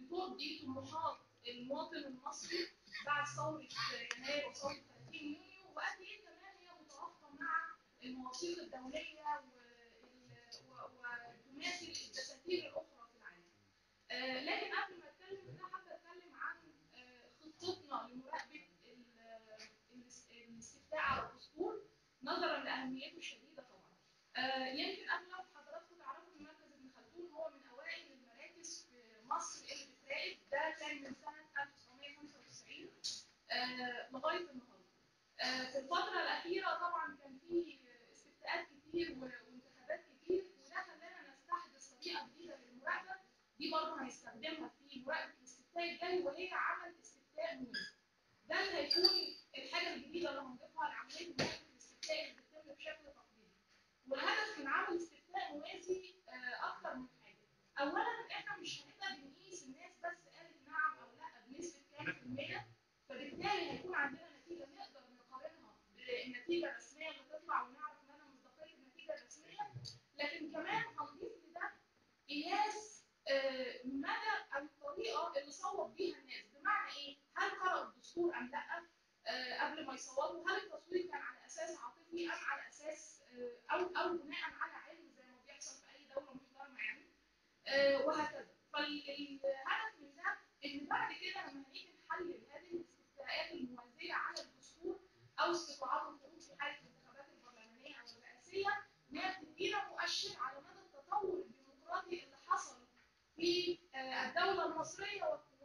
بترضي طموحات المواطن المصري بعد ثوره يناير وثوره 30 يونيو وقد ايه كمان هي متوافقه مع المواثيق الدوليه وال- و- وتماثل الدساتير الاخرى في العالم. آه، لكن قبل ما اتكلم في ده حابه اتكلم عن آه، خطتنا لمراقبه ال- الاس- الاستفتاء على الدستور نظرا لاهميته الشديده طبعا. آه، يمكن اغلب حضراتكم تعرفوا ان مركز ابن خلدون هو من اوائل المراكز في مصر اللي بتراقب ده كان من سنه 1995 آه، لغايه النهارده. آه، في الفتره الاخيره طبعا كان في استفتاءات كتير و- وانتخابات كتير وده خلانا نستحدث طريقه جديده للمراقبه دي برضه هنستخدمها في مراقبه الاستفتاء الجاي وهي عمل استفتاء موازي. ده اللي هيكون الحاجه الجديده اللي هنضيفها لعمليه مراقبه الاستفتاء اللي بتتم بشكل تقليدي. والهدف من عمل استفتاء موازي آه، اكتر من حاجه. اولا احنا مش هنقدر نقيس الناس بس قالت نعم او لا بنسبه كام في الميه فبالتالي هيكون عندنا نتيجه نقدر نقارنها بالنتيجه الرسميه اللي تطلع ونعرف مدى مصداقيه النتيجه الرسميه لكن كمان هنضيف لده قياس آه، مدى او الطريقه اللي صوت بيها الناس بمعنى ايه؟ هل قرأوا الدستور ام لا؟ آه، قبل ما يصوتوا هل التصويت كان على اساس عاطفي ام على اساس آه، او او بناء على علم زي ما بيحصل في اي دوله محترمه يعني آه، وهكذا فالهدف من ده ان بعد كده لما هنيجي نحلل هذه الاستفتاءات الموازيه على الدستور او استطلاعات الخروج في حاله الانتخابات البرلمانيه او الرئاسيه انها بتدينا مؤشر على مدى التطور الديمقراطي اللي حصل في آه، الدوله المصريه